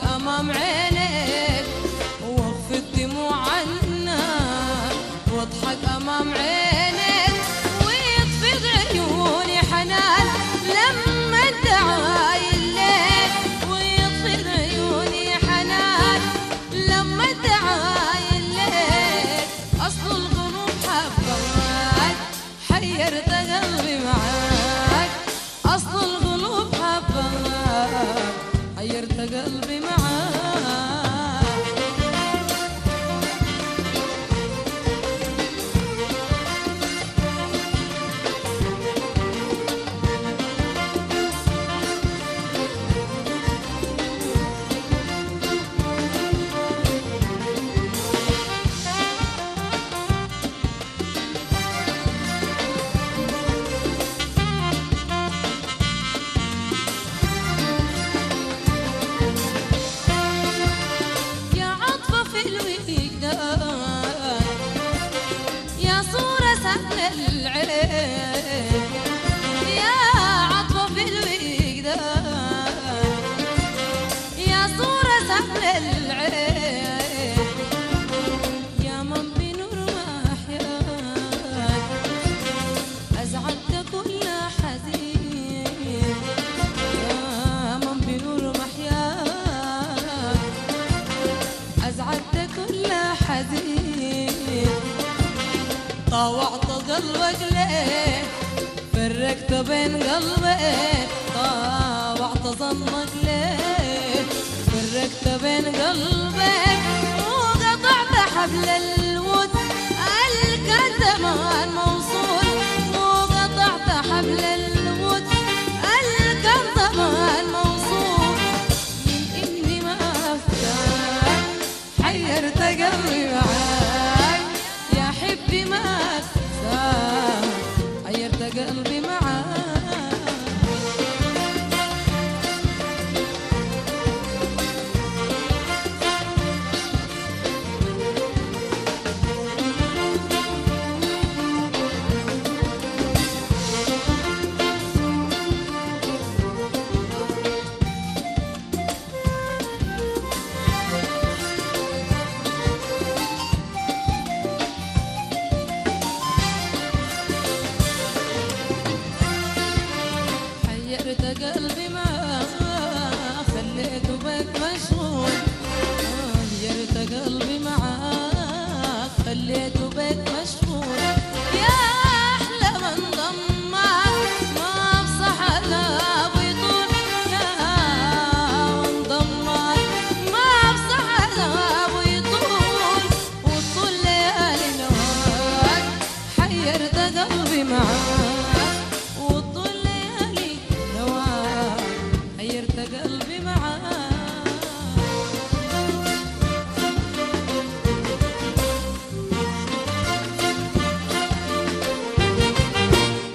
أمام عينك واخفض دموع عنا واضحك أمام عينك ويطفض عيوني حنان لما ادعى الليل ويطفض عيوني حنان لما ادعى الليل أصل الغروب حبك حيرت قلبي معاك أصل القلوب حبك حيرت قلبي معاك يا عطفة في الوجدان يا صورة سهل العين يا عطفة في الوجدان يا صورة سهل العين يا من بنور محياك أزعجت كل حزين يا من بنور محياك أزعجت كل حزين طوعت قلبك ليه فرقت بين قلبين طوعت ظنك ليه فرقت بين قلبين وقطعت حبل الود الكان زمان موصول وقطعت حبل الود الكان زمان موصول من إني ما أفتح حيرت قلبي معاك يا حبي ما أفتح حيرت قلبي معاك حيرت قلبي معاك خليته بك مشغول آه، حيرت قلبي معاك خليته بك مشغول يا احلى من ضمك ما بصح عذاب يطول يا من ضمك ما بصح عذاب يطول وطول ليالي نواك حيرت قلبي معاك وطول ليالي نواك حيرت قلبي معاك